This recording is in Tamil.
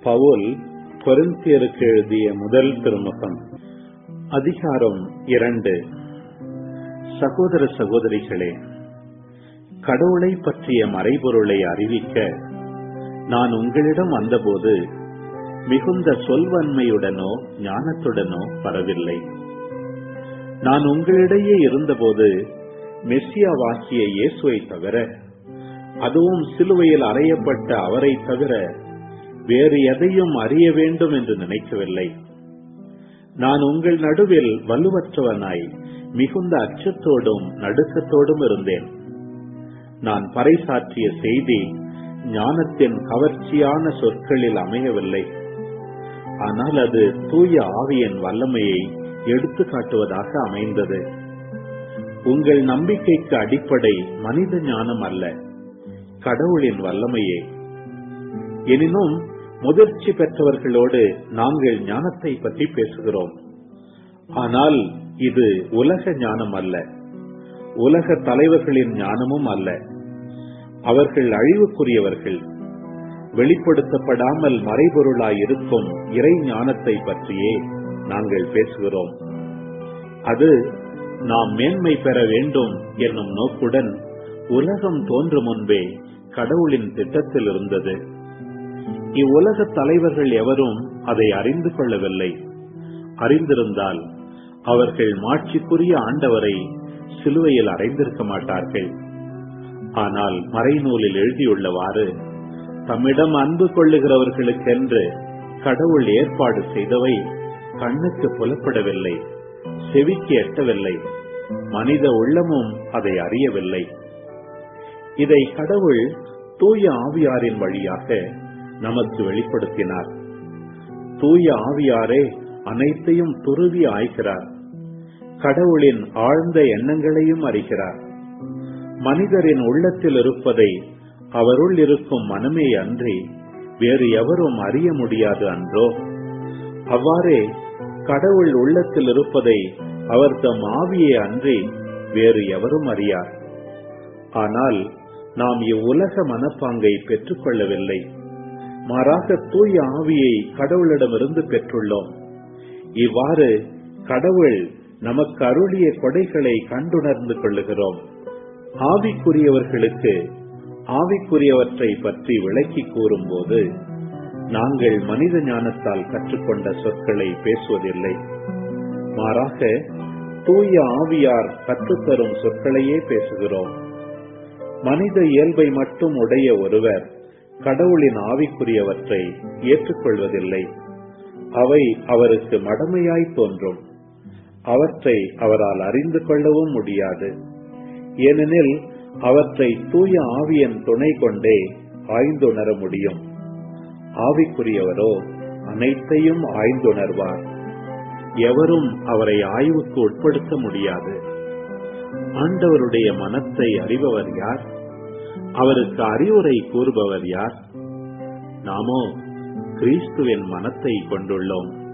பவுல் கொரிந்தியருக்கு எழுதிய முதல் திருமுகம் அதிகாரம் இரண்டு சகோதர சகோதரிகளே கடவுளை பற்றிய மறைபொருளை அறிவிக்க நான் உங்களிடம் வந்தபோது மிகுந்த சொல்வன்மையுடனோ ஞானத்துடனோ வரவில்லை நான் உங்களிடையே இருந்தபோது மெஸ்ஸியாவாகிய இயேசுவை தவிர அதுவும் சிலுவையில் அறையப்பட்ட அவரை தவிர வேறு எதையும் அறிய வேண்டும் என்று நினைக்கவில்லை நான் உங்கள் நடுவில் வலுவற்றவனாய் மிகுந்த அச்சத்தோடும் நடுக்கத்தோடும் இருந்தேன் நான் பறைசாற்றிய செய்தி ஞானத்தின் கவர்ச்சியான சொற்களில் அமையவில்லை ஆனால் அது தூய ஆவியின் வல்லமையை எடுத்து காட்டுவதாக அமைந்தது உங்கள் நம்பிக்கைக்கு அடிப்படை மனித ஞானம் அல்ல கடவுளின் வல்லமையே எனினும் முதிர்ச்சி பெற்றவர்களோடு நாங்கள் ஞானத்தை பற்றி பேசுகிறோம் ஆனால் இது உலக ஞானம் அல்ல உலக தலைவர்களின் ஞானமும் அல்ல அவர்கள் அழிவுக்குரியவர்கள் வெளிப்படுத்தப்படாமல் மறைபொருளாய் இருக்கும் இறை ஞானத்தை பற்றியே நாங்கள் பேசுகிறோம் அது நாம் மேன்மை பெற வேண்டும் என்னும் நோக்குடன் உலகம் தோன்றும் முன்பே கடவுளின் திட்டத்தில் இருந்தது இவ்வுலக தலைவர்கள் எவரும் அதை அறிந்து கொள்ளவில்லை அறிந்திருந்தால் அவர்கள் மாட்சிக்குரிய ஆண்டவரை சிலுவையில் அடைந்திருக்க மாட்டார்கள் ஆனால் மறைநூலில் எழுதியுள்ளவாறு தம்மிடம் அன்பு கொள்ளுகிறவர்களுக்கென்று கடவுள் ஏற்பாடு செய்தவை கண்ணுக்கு புலப்படவில்லை செவிக்கு எட்டவில்லை மனித உள்ளமும் அதை அறியவில்லை இதை கடவுள் தூய ஆவியாரின் வழியாக நமக்கு வெளிப்படுத்தினார் தூய ஆவியாரே அனைத்தையும் துருவி ஆய்கிறார் கடவுளின் ஆழ்ந்த எண்ணங்களையும் அறிகிறார் மனிதரின் உள்ளத்தில் இருப்பதை அவருள் இருக்கும் மனமே அன்றி வேறு எவரும் அறிய முடியாது அன்றோ அவ்வாறே கடவுள் உள்ளத்தில் இருப்பதை அவர் தம் ஆவியே அன்றி வேறு எவரும் அறியார் ஆனால் நாம் இவ்வுலக மனப்பாங்கை பெற்றுக் கொள்ளவில்லை மாறாக தூய ஆவியை கடவுளிடமிருந்து பெற்றுள்ளோம் இவ்வாறு கடவுள் நமக்கு அருளிய கொடைகளை கண்டுணர்ந்து கொள்ளுகிறோம் ஆவிக்குரியவர்களுக்கு ஆவிக்குரியவற்றை பற்றி விளக்கி கூறும்போது நாங்கள் மனித ஞானத்தால் கற்றுக்கொண்ட சொற்களை பேசுவதில்லை மாறாக தூய ஆவியார் கற்றுத்தரும் சொற்களையே பேசுகிறோம் மனித இயல்பை மட்டும் உடைய ஒருவர் கடவுளின் ஆவிக்குரியவற்றை ஏற்றுக்கொள்வதில்லை அவை அவருக்கு மடமையாய் தோன்றும் அவற்றை அவரால் அறிந்து கொள்ளவும் முடியாது ஏனெனில் அவற்றை தூய ஆவியன் துணை கொண்டே ஆய்ந்துணர முடியும் ஆவிக்குரியவரோ அனைத்தையும் ஆய்ந்துணர்வார் எவரும் அவரை ஆய்வுக்கு உட்படுத்த முடியாது ஆண்டவருடைய மனத்தை அறிபவர் யார் அவருக்கு அறிவுரை கூறுபவர் யார் நாமோ கிறிஸ்துவின் மனத்தை கொண்டுள்ளோம்